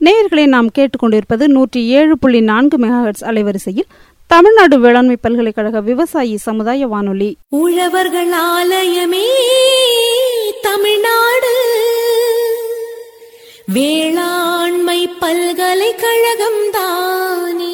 நேயர்களை நாம் கேட்டுக்கொண்டிருப்பது நூற்றி ஏழு புள்ளி நான்கு மெகாஹெட்ஸ் அலைவரிசையில் தமிழ்நாடு வேளாண்மை பல்கலைக்கழக விவசாயி சமுதாய வானொலி உழவர்கள் ஆலயமே தமிழ்நாடு வேளாண்மை பல்கலைக்கழகம் தானே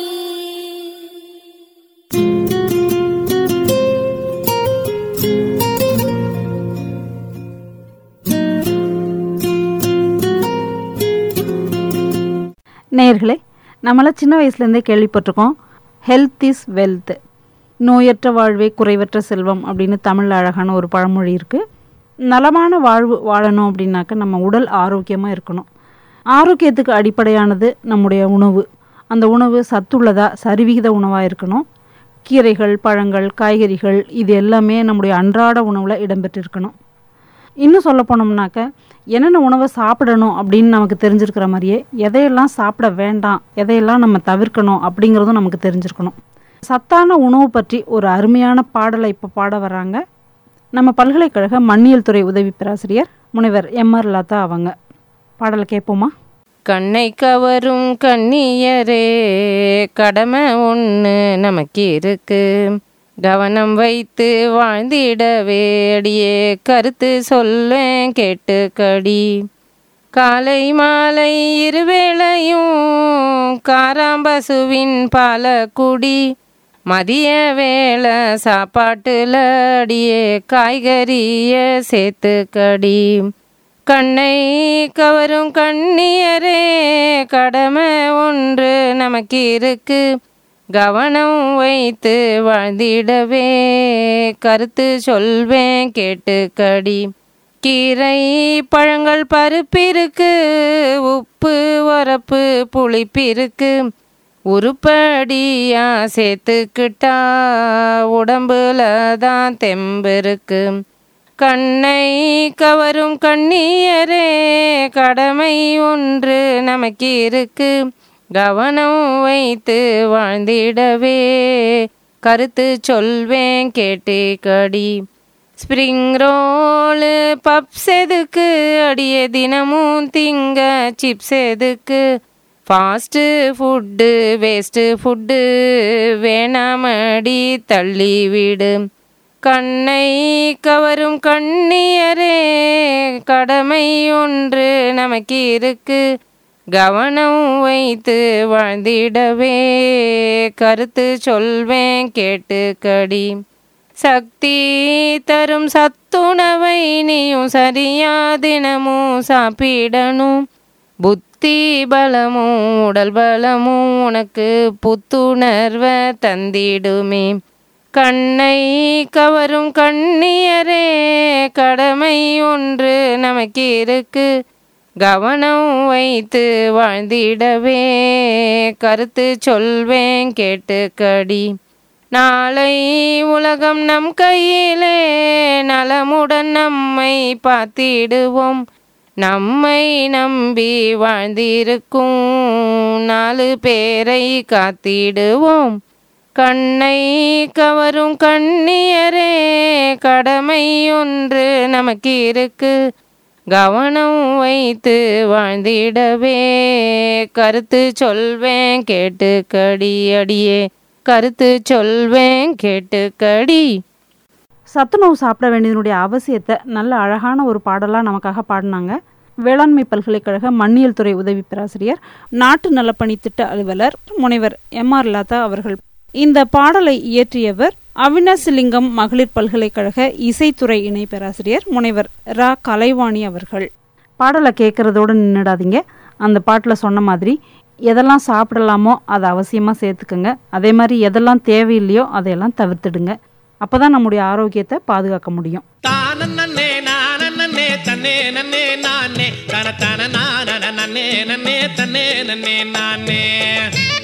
நேயர்களே நம்மளாம் சின்ன வயசுலேருந்தே கேள்விப்பட்டிருக்கோம் ஹெல்த் இஸ் வெல்த் நோயற்ற வாழ்வே குறைவற்ற செல்வம் அப்படின்னு தமிழில் அழகான ஒரு பழமொழி இருக்குது நலமான வாழ்வு வாழணும் அப்படின்னாக்க நம்ம உடல் ஆரோக்கியமாக இருக்கணும் ஆரோக்கியத்துக்கு அடிப்படையானது நம்முடைய உணவு அந்த உணவு சத்துள்ளதா சரிவிகித உணவாக இருக்கணும் கீரைகள் பழங்கள் காய்கறிகள் இது எல்லாமே நம்முடைய அன்றாட உணவில் இடம்பெற்றிருக்கணும் இன்னும் சொல்ல போனோம்னாக்க என்னென்ன உணவை சாப்பிடணும் அப்படின்னு நமக்கு தெரிஞ்சிருக்கிற மாதிரியே எதையெல்லாம் சாப்பிட வேண்டாம் எதையெல்லாம் நம்ம தவிர்க்கணும் அப்படிங்கிறதும் நமக்கு தெரிஞ்சிருக்கணும் சத்தான உணவு பற்றி ஒரு அருமையான பாடலை இப்போ பாட வராங்க நம்ம பல்கலைக்கழக மண்ணியல் துறை உதவி பேராசிரியர் முனைவர் எம்ஆர் லதா அவங்க பாடலை கேட்போமா கண்ணை கவரும் கண்ணியரே கடமை ஒன்று நமக்கு இருக்கு கவனம் வைத்து வாழ்ந்திடவே அடியே கருத்து சொல்லேன் கேட்டு கடி காலை மாலை இருவேளையும் காராம்பசுவின் பால குடி மதிய வேளை சாப்பாட்டுல அடியே காய்கறிய சேர்த்து கடி கண்ணை கவரும் கண்ணியரே கடமை ஒன்று நமக்கு இருக்கு கவனம் வைத்து வாழ்ந்திடவே கருத்து சொல்வேன் கேட்டு கடி கீரை பழங்கள் பருப்பிருக்கு உப்பு உரப்பு புளிப்பிருக்கு உருப்படியா சேர்த்துக்கிட்டா உடம்புல தான் தெம்பு இருக்கு கண்ணை கவரும் கண்ணியரே கடமை ஒன்று நமக்கு இருக்கு கவனம் வைத்து வாழ்ந்திடவே கருத்து சொல்வேன் கேட்டு கடி ஸ்ப்ரிங் ரோலு பப்ஸ் எதுக்கு அடியே தினமும் திங்க சிப்ஸ் எதுக்கு ஃபாஸ்ட்டு ஃபுட்டு வேஸ்ட்டு ஃபுட்டு வேணாமடி தள்ளி விடு கண்ணை கவரும் கண்ணியரே கடமை ஒன்று நமக்கு இருக்கு கவனம் வைத்து வாழ்ந்திடவே கருத்து சொல்வேன் கேட்டு கடி சக்தி தரும் சத்துணவை நீயும் சரியா தினமும் சாப்பிடணும் புத்தி பலமும் உடல் பலமும் உனக்கு புத்துணர்வை தந்திடுமே கண்ணை கவரும் கண்ணியரே கடமை ஒன்று நமக்கு இருக்கு கவனம் வைத்து வாழ்ந்திடவே கருத்து சொல்வேன் கேட்டு கடி நாளை உலகம் நம் கையிலே நலமுடன் நம்மை பார்த்திடுவோம் நம்மை நம்பி வாழ்ந்திருக்கும் நாலு பேரை காத்திடுவோம் கண்ணை கவரும் கண்ணியரே கடமை ஒன்று நமக்கு இருக்கு கவனம் வைத்து வாழ்ந்திடவே கருத்து சொல்வேன் கேட்டு கடி அடியே கருத்து சொல்வேன் கேட்டு கடி சத்துணவு சாப்பிட வேண்டியதனுடைய அவசியத்தை நல்ல அழகான ஒரு பாடலாக நமக்காக பாடினாங்க வேளாண்மை பல்கலைக்கழக மண்ணியல் துறை உதவி பேராசிரியர் நாட்டு நலப்பணி திட்ட அலுவலர் முனைவர் எம் ஆர் லதா அவர்கள் இந்த பாடலை இயற்றியவர் அவினாசிலிங்கம் மகளிர் பல்கலைக்கழக இசைத்துறை இணை பேராசிரியர் முனைவர் ரா கலைவாணி அவர்கள் பாடலை கேட்குறதோடு நின்றுடாதீங்க அந்த பாட்டில் சொன்ன மாதிரி எதெல்லாம் சாப்பிடலாமோ அதை அவசியமாக சேர்த்துக்கோங்க அதே மாதிரி எதெல்லாம் தேவையில்லையோ அதையெல்லாம் தவிர்த்துடுங்க அப்போ தான் நம்முடைய ஆரோக்கியத்தை பாதுகாக்க முடியும் தானே நானே தன்னே நன்னே நானே தன தன நான நன்னே நன்னே தன்னே நன்னே நானே